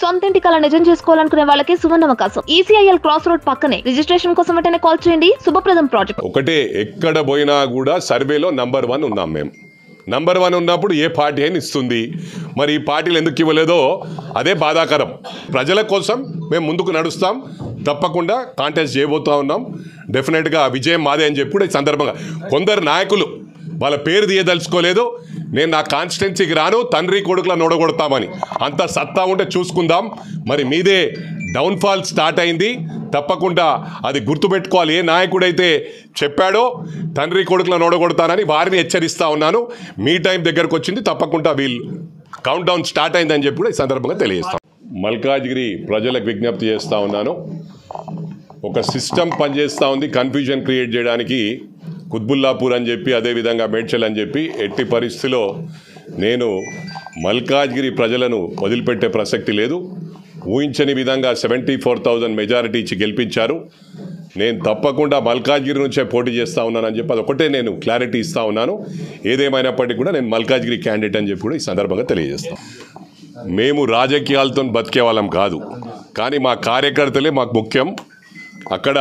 సొంత ఇంటి కళ నిజం చేసుకోవాలనుకునే వాళ్ళకి సువర్ణ అవకాశం ఈసీఐఎల్ క్రాస్ రోడ్ పక్కనే రిజిస్ట్రేషన్ కోసం వెంటనే కాల్ చేయండి శుభప్రదం ప్రాజెక్ట్ ఒకటే ఎక్కడ పోయినా కూడా సర్వేలో నంబర్ వన్ ఉన్నాం మేము నంబర్ వన్ ఉన్నప్పుడు ఏ పార్టీ అయినా ఇస్తుంది మరి ఈ పార్టీలు ఎందుకు ఇవ్వలేదో అదే బాధాకరం ప్రజల కోసం మేము ముందుకు నడుస్తాం తప్పకుండా కాంటెస్ట్ చేయబోతా ఉన్నాం డెఫినెట్గా విజయం మాదే అని చెప్పి కూడా ఈ సందర్భంగా కొందరు నాయకులు వాళ్ళ పేరు తీయదలుచుకోలేదు నేను నా కాన్స్టిట్యున్సీకి రాను తండ్రి కొడుకులను నొడగొడతామని అంత సత్తా ఉంటే చూసుకుందాం మరి మీదే డౌన్ఫాల్ స్టార్ట్ అయింది తప్పకుండా అది గుర్తుపెట్టుకోవాలి ఏ నాయకుడైతే చెప్పాడో తండ్రి కొడుకులను ఓడగొడతానని వారిని హెచ్చరిస్తా ఉన్నాను మీ టైం దగ్గరకు వచ్చింది తప్పకుండా వీళ్ళు కౌంట్ డౌన్ స్టార్ట్ అయిందని చెప్పి కూడా ఈ సందర్భంగా తెలియజేస్తాం మల్కాజ్గిరి ప్రజలకు విజ్ఞప్తి చేస్తా ఉన్నాను ఒక సిస్టమ్ పనిచేస్తూ ఉంది కన్ఫ్యూజన్ క్రియేట్ చేయడానికి కుత్బుల్లాపూర్ అని చెప్పి అదేవిధంగా మేడ్చల్ అని చెప్పి ఎట్టి పరిస్థితిలో నేను మల్కాజ్గిరి ప్రజలను వదిలిపెట్టే ప్రసక్తి లేదు ఊహించని విధంగా సెవెంటీ ఫోర్ థౌజండ్ మెజారిటీ ఇచ్చి గెలిపించారు నేను తప్పకుండా మల్కాజ్గిరి నుంచే పోటీ చేస్తా ఉన్నానని చెప్పి అదొకటే నేను క్లారిటీ ఇస్తా ఉన్నాను ఏదేమైనప్పటికీ కూడా నేను మల్కాజ్గిరి క్యాండిడేట్ అని చెప్పి కూడా ఈ సందర్భంగా తెలియజేస్తాను మేము రాజకీయాలతో బతికే వాళ్ళం కాదు కానీ మా కార్యకర్తలే మాకు ముఖ్యం అక్కడ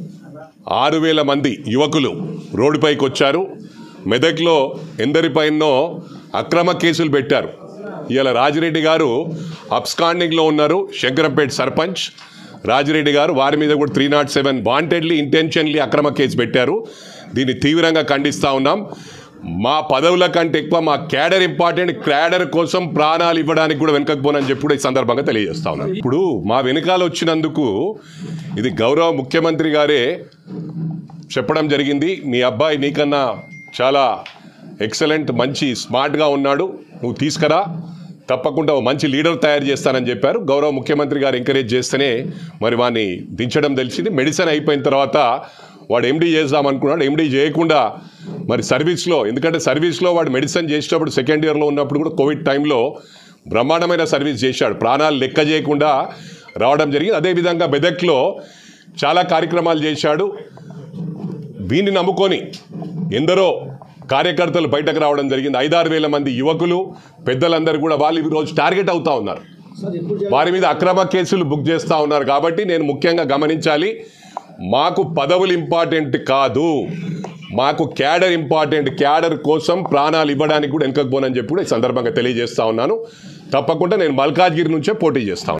ఆరు వేల మంది యువకులు రోడ్డుపైకి వచ్చారు మెదక్లో ఎందరిపైనో అక్రమ కేసులు పెట్టారు ఇవాళ రాజిరెడ్డి గారు అబ్స్కాండింగ్లో ఉన్నారు శంకరంపేట సర్పంచ్ రాజిరెడ్డి గారు వారి మీద కూడా three nought seven wantedly intentionally అక్రమ కేసు పెట్టారు దీన్ని తీవ్రంగా ఖండిస్తూ ఉన్నాం మా పదవుల కంటే ఎక్కువ మా క్యాడర్ ఇంపార్టెంట్ క్యాడర్ కోసం ప్రాణాలు ఇవ్వడానికి కూడా వెనకపోనని చెప్పి కూడా ఈ సందర్భంగా తెలియజేస్తా ఉన్నాను ఇప్పుడు మా వెనకాల వచ్చినందుకు ఇది గౌరవ ముఖ్యమంత్రి గారే చెప్పడం జరిగింది మీ అబ్బాయి నీకన్నా చాలా ఎక్సలెంట్ మంచి స్మార్ట్గా ఉన్నాడు నువ్వు తీసుకురా తప్పకుండా ఓ మంచి లీడర్ తయారు చేస్తానని చెప్పారు గౌరవ ముఖ్యమంత్రి గారు ఎంకరేజ్ చేస్తేనే మరి వాడిని దించడం తెలిసింది మెడిసిన్ అయిపోయిన తర్వాత వాడు ఎండీ చేద్దాం అనుకున్నాడు ఎండీ చేయకుండా మరి సర్వీస్లో ఎందుకంటే సర్వీస్లో వాడు మెడిసిన్ చేసేటప్పుడు సెకండ్ ఇయర్లో ఉన్నప్పుడు కూడా కోవిడ్ టైంలో బ్రహ్మాండమైన సర్వీస్ చేశాడు ప్రాణాలు లెక్క చేయకుండా రావడం జరిగింది అదేవిధంగా బెదక్లో చాలా కార్యక్రమాలు చేశాడు వీన్ని నమ్ముకొని ఎందరో కార్యకర్తలు బయటకు రావడం జరిగింది ఐదారు వేల మంది యువకులు పెద్దలందరూ కూడా వాళ్ళు ఈరోజు టార్గెట్ అవుతా ఉన్నారు వారి మీద అక్రమ కేసులు బుక్ చేస్తూ ఉన్నారు కాబట్టి నేను ముఖ్యంగా గమనించాలి మాకు పదవులు ఇంపార్టెంట్ కాదు మాకు క్యాడర్ ఇంపార్టెంట్ క్యాడర్ కోసం ప్రాణాలు ఇవ్వడానికి కూడా వెనకపోనని చెప్పి కూడా ఈ సందర్భంగా తెలియజేస్తా ఉన్నాను తప్పకుండా నేను మల్కాజ్గిరి నుంచే పోటీ చేస్తాను